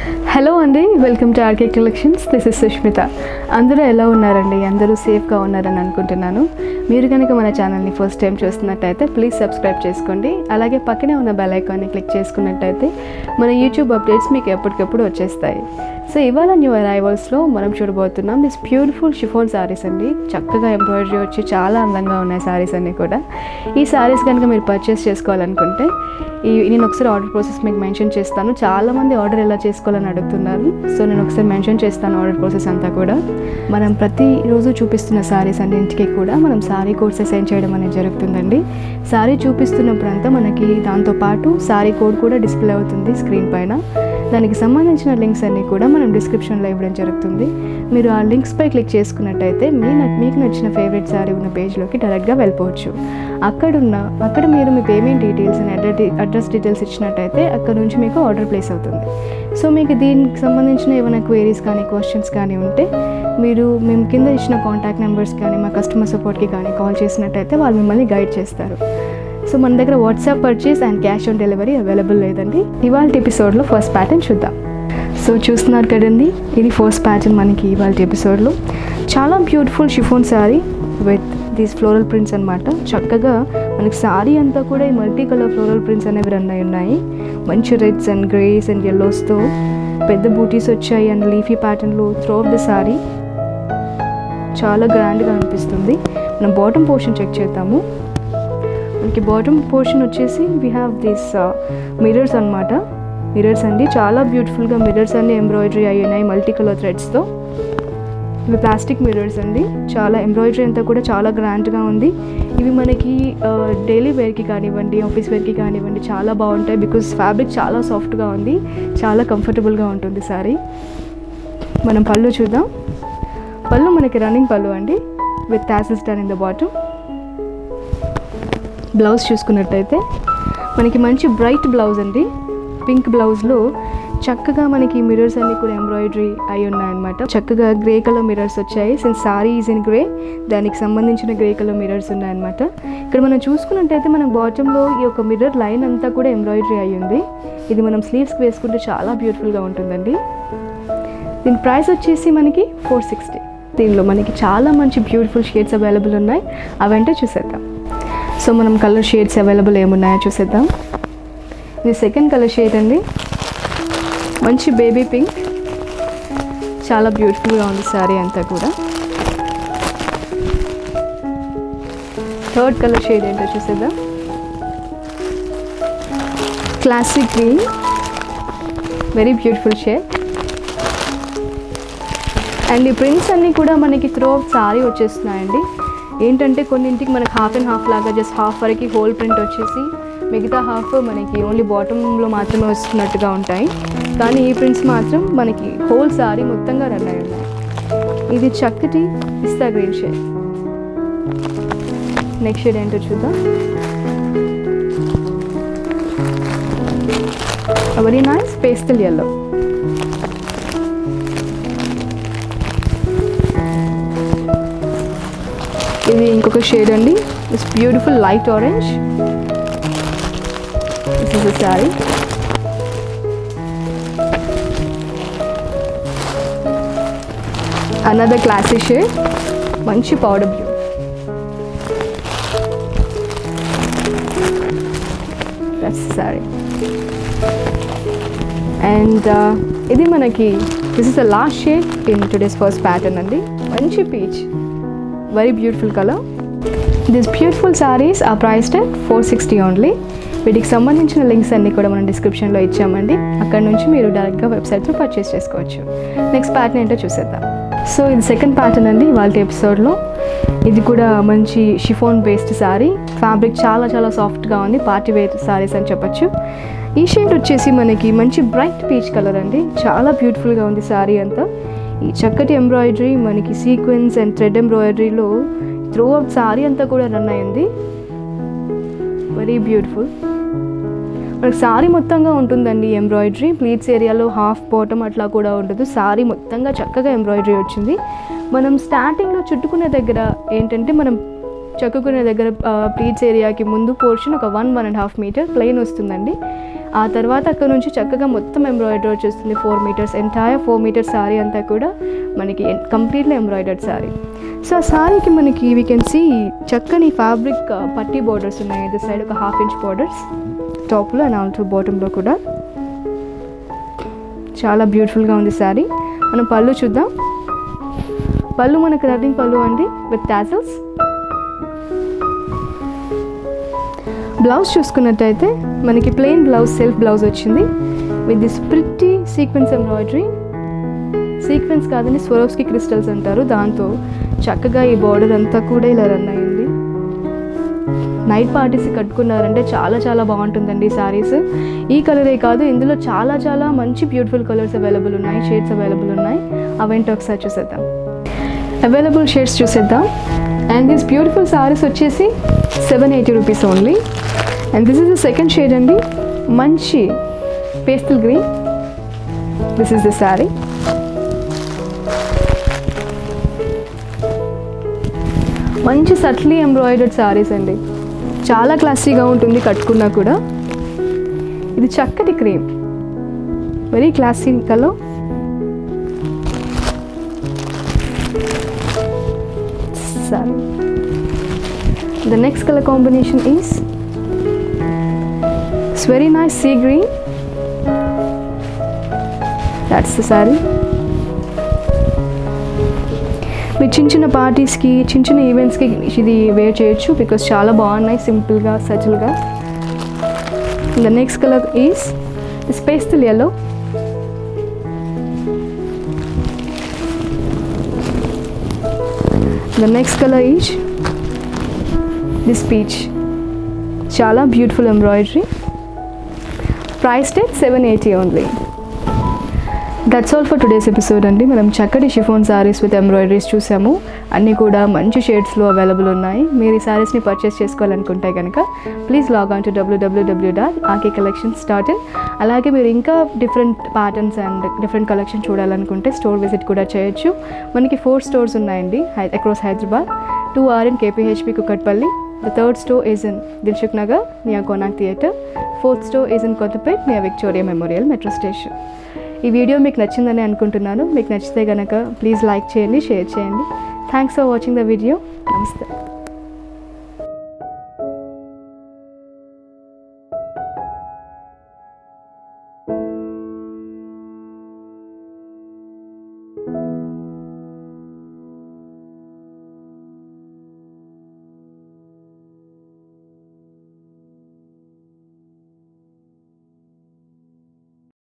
hello అండి welcome to RK collections this is Sushmita అందరూ ఎలా ఉన్నారండి అందరూ సేఫ్గా ఉన్నారని అనుకుంటున్నాను మీరు కనుక మన ఛానల్ని ఫస్ట్ టైం చూస్తున్నట్టయితే ప్లీజ్ సబ్స్క్రైబ్ చేసుకోండి అలాగే పక్కనే ఉన్న బెల్ ఐకాన్ని క్లిక్ చేసుకున్నట్టయితే మన యూట్యూబ్ అప్డేట్స్ మీకు ఎప్పటికప్పుడు వచ్చేస్తాయి సో ఇవాళ న్యూ అరైవల్స్లో మనం చూడబోతున్నాం దిస్ బ్యూటిఫుల్ షిఫోన్ శారీస్ అండి చక్కగా ఎంబ్రాయిడరీ వచ్చి చాలా అందంగా ఉన్నాయి శారీస్ అన్నీ కూడా ఈ శారీస్ కనుక మీరు పర్చేస్ చేసుకోవాలనుకుంటే ఈ నేను ఒకసారి ఆర్డర్ ప్రాసెస్ మీకు మెన్షన్ చేస్తాను చాలామంది ఆర్డర్ ఎలా చేసుకోవాలని అడుగుతున్నారు సో నేను ఒకసారి మెన్షన్ చేస్తాను ఆర్డర్ ప్రాసెస్ అంతా కూడా మనం ప్రతిరోజు చూపిస్తున్న శారీస్ అన్నింటికి కూడా మనం శారీ కోడ్స్ సెండ్ చేయడం అనేది జరుగుతుందండి శారీ చూపిస్తున్నప్పుడంతా మనకి దాంతోపాటు శారీ కోడ్ కూడా డిస్ప్లే అవుతుంది స్క్రీన్ పైన దానికి సంబంధించిన లింక్స్ అన్నీ కూడా మనం డిస్క్రిప్షన్లో ఇవ్వడం జరుగుతుంది మీరు ఆ లింక్స్పై క్లిక్ చేసుకున్నట్టయితే మీ న- మీకు నచ్చిన ఫేవరెట్ శారీ ఉన్న పేజ్లోకి డైరెక్ట్గా వెళ్ళిపోవచ్చు అక్కడున్న అక్కడ మీరు మీ payment details and address address details ఇచ్చినట్టయితే అక్కడ నుంచి మీకు ఆర్డర్ ప్లేస్ అవుతుంది సో మీకు దీనికి సంబంధించిన ఏమైనా క్వైరీస్ కానీ క్వశ్చన్స్ కానీ ఉంటే మీరు మేము కింద ఇచ్చిన కాంటాక్ట్ నెంబర్స్ కానీ మా కస్టమర్ సపోర్ట్కి కానీ కాల్ చేసినట్టయితే వాళ్ళు మిమ్మల్ని గైడ్ చేస్తారు సో మన దగ్గర WhatsApp purchase and cash on delivery available లేదండి ఇవాళ ఎపిసోడ్లో ఫస్ట్ ప్యాటర్న్ చూద్దాం సో చూస్తున్నారు కదండి ఇది ఫస్ట్ ప్యాటర్న్ మనకి ఇవాళ ఎపిసోడ్లో చాలా beautiful chiffon sari with these floral prints అనమాట చక్కగా మనకి శారీ అంతా కూడా ఈ మల్టీ కలర్ ఫ్లోరల్ ప్రింట్స్ అనేవి రన్ అయి ఉన్నాయి మంచి రెడ్స్ అండ్ గ్రేస్ అండ్ ఎల్లోస్తో పెద్ద బూటీస్ వచ్చాయి అండ్ లీఫీ ప్యాటర్న్లో త్రో ఆఫ్ ద శారీ చాలా గ్రాండ్గా అనిపిస్తుంది మనం బాటమ్ పోర్షన్ చెక్ చేద్దాము మనకి బాటమ్ పోర్షన్ వచ్చేసి వీ హ్యావ్ దిస్ మిరర్స్ అన్నమాట మిరర్స్ అండి చాలా బ్యూటిఫుల్గా మిరర్స్ అన్ని ఎంబ్రాయిడరీ అయి ఉన్నాయి మల్టీ కలర్ థ్రెడ్స్తో ఇవి ప్లాస్టిక్ మిరర్స్ అండి చాలా ఎంబ్రాయిడరీ అంతా కూడా చాలా గ్రాండ్గా ఉంది ఇవి మనకి డైలీ వేర్కి కానివ్వండి ఆఫీస్ వేర్కి కానివ్వండి చాలా బాగుంటాయి బికాస్ ఫ్యాబ్రిక్ చాలా సాఫ్ట్గా ఉంది చాలా కంఫర్టబుల్గా ఉంటుంది సారీ మనం పళ్ళు చూద్దాం పళ్ళు మనకి రన్నింగ్ పళ్ళు అండి with tassels done in the bottom blouse చూసుకున్నట్టయితే మనకి మంచి బ్రైట్ బ్లౌజ్ అండి పింక్ బ్లౌజ్లో చక్కగా మనకి మిరర్స్ అన్ని కూడా ఎంబ్రాయిడరీ అయి ఉన్నాయన్నమాట చక్కగా గ్రే కలర్ మిరర్స్ వచ్చాయి since sari is in grey దానికి సంబంధించిన గ్రే కలర్ మిరర్స్ ఉన్నాయన్నమాట ఇక్కడ మనం చూసుకున్నట్టయితే మన బాటంలో ఈ యొక్క మిర్రర్ లైన్ అంతా కూడా ఎంబ్రాయిడరీ అయి ఉంది ఇది మనం స్లీవ్స్కి వేసుకుంటే చాలా బ్యూటిఫుల్గా ఉంటుందండి దీని ప్రైస్ వచ్చేసి మనకి ఫోర్ సిక్స్టీ దీనిలో మనకి చాలా మంచి బ్యూటిఫుల్ షేడ్స్ అవైలబుల్ ఉన్నాయి అవంటే చూసేద్దాం సో మనం కలర్ షేడ్స్ అవైలబుల్ ఏమున్నాయో చూసేద్దాం ఇది సెకండ్ కలర్ షేడ్ అండి మంచి బేబీ పింక్ చాలా బ్యూటిఫుల్గా ఉంది శారీ అంతా కూడా థర్డ్ కలర్ షేడ్ ఏంటో చూసేద్దాం classic green very beautiful shade and ఈ ప్రింట్స్ అన్నీ కూడా మనకి త్రో సారీ వచ్చేస్తున్నాయండి ఏంటంటే కొన్నింటికి మనకి హాఫ్ అండ్ హాఫ్ లాగా జస్ట్ హాఫ్ వరకు హోల్ ప్రింట్ వచ్చేసి మిగతా హాఫ్ మనకి ఓన్లీ బాటంలో మాత్రమే వస్తున్నట్టుగా ఉంటాయి కానీ ఈ ప్రింట్స్ మాత్రం మనకి హోల్ సారీ మొత్తంగా రన్ అయి ఉన్నాయి ఇది చక్కటి pista green shade next shade ఏంటో చూద్దాం వెరీ నైస్ పేస్టల్ ఎల్లో ఇది ఇంకొక షేడ్ అండి this beautiful light orange this is sari another classy shade మంచి powder blue that's sari and ఇది మనకి this is the last shade in today's first pattern అండి మంచి peach very beautiful colour this beautiful saris ఆ price ten four sixty only వీటికి సంబంధించిన links అన్నీ కూడా మనం డిస్క్రిప్షన్లో ఇచ్చామండి అక్కడ నుంచి మీరు డైరెక్ట్గా వెబ్సైట్లో పర్చేస్ చేసుకోవచ్చు నెక్స్ట్ ప్యాటర్న్ ఏంటో చూసేద్దాం సో ఇది సెకండ్ ప్యాటర్న్ అండి వాళ్ళ ఎపిసోడ్లో ఇది కూడా మంచి షిఫోన్ బేస్డ్ శారీ ఫ్యాబ్రిక్ చాలా చాలా సాఫ్ట్గా ఉంది పార్టీ వేర్ శారీస్ అని చెప్పొచ్చు ఈ షేడ్ వచ్చేసి మనకి మంచి బ్రైట్ పీచ్ కలర్ అండి చాలా బ్యూటిఫుల్గా ఉంది శారీ అంతా ఈ చక్కటి ఎంబ్రాయిడరీ మనకి సీక్వెన్స్ అండ్ థ్రెడ్ ఎంబ్రాయిడరీలో త్రూ అవుట్ సారీ అంతా కూడా రన్ అయింది వెరీ బ్యూటిఫుల్ మనకి సారీ మొత్తంగా ఉంటుందండి ఎంబ్రాయిడరీ ప్లీట్స్ ఏరియాలో హాఫ్ బాటమ్ అట్లా కూడా ఉండదు సారీ మొత్తంగా చక్కగా ఎంబ్రాయిడరీ వచ్చింది మనం స్టార్టింగ్లో చుట్టుకునే దగ్గర ఏంటంటే మనం చెక్కుకునే దగ్గర ప్లీట్స్ ఏరియాకి ముందు పోర్షన్ ఒక one one and half metre plain వస్తుందండి ఆ తర్వాత అక్కడ నుంచి చక్కగా మొత్తం ఎంబ్రాయిడరీ వచ్చేస్తుంది four metres entire four metres sari అంతా కూడా మనకి కంప్లీట్లీ ఎంబ్రాయిడర్డ్ శారీ సో ఆ శారీకి మనకి వీ కెన్ సీ చక్కని ఫ్యాబ్రిక్ పట్టీ బోర్డర్స్ ఉన్నాయి ఇది సైడ్ ఒక హాఫ్ ఇంచ్ బోర్డర్స్ టాప్లో అండ్ ఆల్సో బాటంలో కూడా చాలా బ్యూటిఫుల్గా ఉంది శారీ మనం పళ్ళు చూద్దాం పళ్ళు మనకు రన్నింగ్ పళ్ళు అండి విత్ టాజల్స్ బ్లౌజ్ చూసుకున్నట్టయితే మనకి ప్లెయిన్ బ్లౌజ్ సెల్ఫ్ బ్లౌజ్ వచ్చింది with this pretty sequence embroidery sequence కాదని స్వరోస్కి క్రిస్టల్స్ అంటారు దాంతో చక్కగా ఈ బార్డర్ అంతా కూడా ఇలా రన్ అయింది నైట్ పార్టీస్ కట్టుకున్నారంటే చాలా చాలా బాగుంటుందండి ఈ శారీస్ ఈ కలరే కాదు ఇందులో చాలా చాలా మంచి బ్యూటిఫుల్ కలర్స్ అవైలబుల్ ఉన్నాయి షేడ్స్ అవైలబుల్ ఉన్నాయి అవేంటి ఒకసారి చూసేద్దాం అవైలబుల్ షేడ్స్ చూసేద్దాం అండ్ దిస్ బ్యూటిఫుల్ శారీస్ వచ్చేసి seven eighty rupees only and this is the second shade అండి మంచి pastel green this is the sari మంచి సట్లీ ఎంబ్రాయిడర్డ్ శారీస్ అండి చాలా క్లాసీగా ఉంటుంది కట్టుకున్నా కూడా ఇది చక్కటి cream very classy colour sari the next colour combination is it's very nice sea green that's the sari మీరు చిన్న చిన్న పార్టీస్కి చిన్న చిన్న ఈవెంట్స్కి ఇది వేర్ చేయొచ్చు బికాస్ చాలా బాగున్నాయి సింపుల్గా సటిల్గా the next colour is pastel yellow the next colour is this peach చాలా బ్యూటిఫుల్ ఎంబ్రాయిడరీ ప్రైస్ టెట్ seven eighty only that's all for today's episode అండి మనం చక్కటి షిఫోన్ శారీస్ విత్ ఎంబ్రాయిడరీస్ చూసాము అన్నీ కూడా మంచి షేడ్స్లో అవైలబుల్ ఉన్నాయి మీరు ఈ శారీస్ని పర్చేస్ చేసుకోవాలనుకుంటే కనుక ప్లీజ్ లాగ్ ఆన్ టు డబ్ల్యూడబ్ల్యూడబ్ల్యూ dot RK collections dot in అలాగే మీరు ఇంకా different patterns and different collection చూడాలనుకుంటే స్టోర్ విజిట్ కూడా చేయొచ్చు మనకి ఫోర్ స్టోర్స్ ఉన్నాయండి హై across Hyderabad two are in KPHB Kukatpally the third store is in Dilsukhnagar near Konark theatre fourth store is in Kothapet near Victoria Memorial metro station ఈ video మీకు నచ్చిందని అనుకుంటున్నాను మీకు నచ్చితే కనుక ప్లీజ్ లైక్ చేయండి షేర్ చేయండి thanks for watching the video నమస్తే